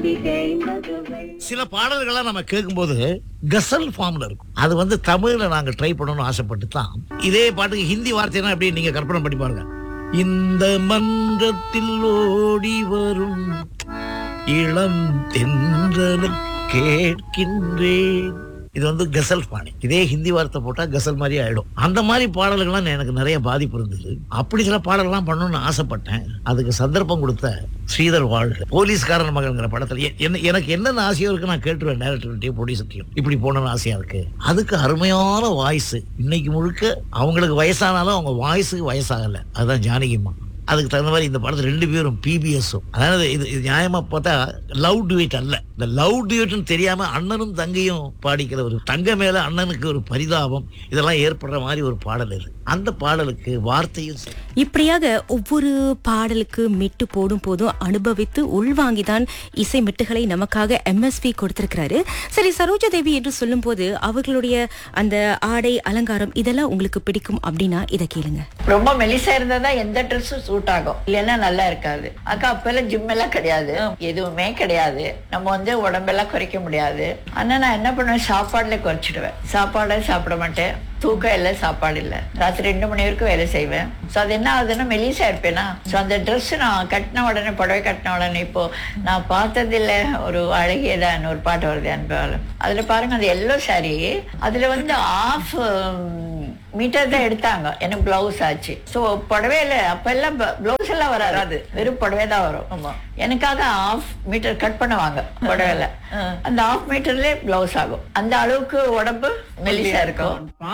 சில பாடல்களை நம்ம கேட்கும்போது கசல் ஃபார்ம்ல இருக்கும் அது வந்து தமிழ்ல நாங்க ட்ரை பண்ணணும்னு ஆசைப்பட்டு தான் இதே பாட்டுக்கு ஹிந்தி வார்த்தைனா எப்படி நீங்க கற்பனை பண்ணி பாருங்க இந்த மன்றத்தில் ஓடி வரும் இளம் தென்றலை கேட்கின்றேன் இது வந்து கசல் பாணி இதே ஹிந்தி வார்த்தை போட்டா கசல் மாதிரி ஆயிடும் அந்த மாதிரி பாடல்கள்லாம் எனக்கு நிறைய பாதிப்பு இருந்தது அப்படி சில பாடல்கள்லாம் பண்ணணும்னு ஆசைப்பட்டேன் அதுக்கு சந்தர்ப்பம் கொடுத்த ஸ்ரீதர் வாழ்க போலீஸ்காரன் மகன்கிற படத்துல எ- என்ன எனக்கு என்னென்ன ஆசையோ இருக்கு நான் கேட்டுருவேன் டேரக்டர்கிட்டயும் ப்ரொடியூசர்ட்டையும் இப்படி போகணும்னு ஆசையா இருக்கு அதுக்கு அருமையான வாய்ஸ் இன்னைக்கு முழுக்க அவங்களுக்கு வயசானாலும் அவங்க வாய்ஸுக்கு வயசாகல அதுதான் ஜானகிம்மா அதுக்கு தகுந்த மாதிரி இந்த படத்துல ரெண்டு பேரும் பிபிஎஸும் அதாவது இது இது நியாயமா பார்த்தா லவ் டுவேட் அல்ல இந்த லவ் டுவேட்னு தெரியாம அண்ணனும் தங்கையும் பாடிக்கிற ஒரு தங்க மேல அண்ணனுக்கு ஒரு பரிதாபம் இதெல்லாம் ஏற்படுற மாதிரி ஒரு பாடல் இது அந்த பாடலுக்கு வார்த்தையும் சரி. இப்படியாக ஒவ்வொரு பாடலுக்கு மெட்டு போடும் போதும் அனுபவித்து உள்வாங்கிதான் இசை மெட்டுகளை நமக்காக எம்எஸ்வி கொடுத்திருக்கிறாரு சரி சரோஜா தேவி என்று சொல்லும்போது அவர்களுடைய அந்த ஆடை அலங்காரம் இதெல்லாம் உங்களுக்கு பிடிக்கும் அப்படின்னா இதை கேளுங்க ரொம்ப மெலிசா இருந்தா தான் எந்த ட்ரெஸ்ஸும் சூட் ஆகும் இல்லைன்னா நல்லா இருக்காது அக்கா அப்பெல்லாம் ஜிம் எல்லாம் கிடையாது எதுவுமே கிடையாது நம்ம வந்து உடம்பெல்லாம் குறைக்க முடியாது ஆனா நான் என்ன பண்ணுவேன் சாப்பாடுல குறைச்சிடுவேன் சாப்பாடே சாப்பிட மாட்டேன் தூக்கம் இல்லை சாப்பாடு இல்லை ராத்திரி ரெண்டு மணி வரைக்கும் வேலை செய்வேன் ஸோ அது என்ன ஆகுதுன்னா மெலிசா இருப்பேனா ஸோ அந்த ட்ரெஸ் நான் கட்டின உடனே புடவை கட்டின உடனே இப்போ நான் பார்த்ததில்ல ஒரு அழகியதான் ஒரு பாட்டு வருது அன்பாலும் அதுல பாருங்க அந்த எல்லோ சாரி அதுல வந்து ஆஃப் மீட்டர் தான் எடுத்தாங்க எனக்கு பிளவுஸ் ஆச்சு ஸோ புடவையில அப்ப எல்லாம் பிளவுஸ் எல்லாம் வராது வெறும் புடவை தான் வரும் எனக்காக ஆஃப் மீட்டர் கட் பண்ணுவாங்க புடவையில அந்த ஆஃப் மீட்டர்லயே பிளவுஸ் ஆகும் அந்த அளவுக்கு உடம்பு மெலிசா இருக்கும்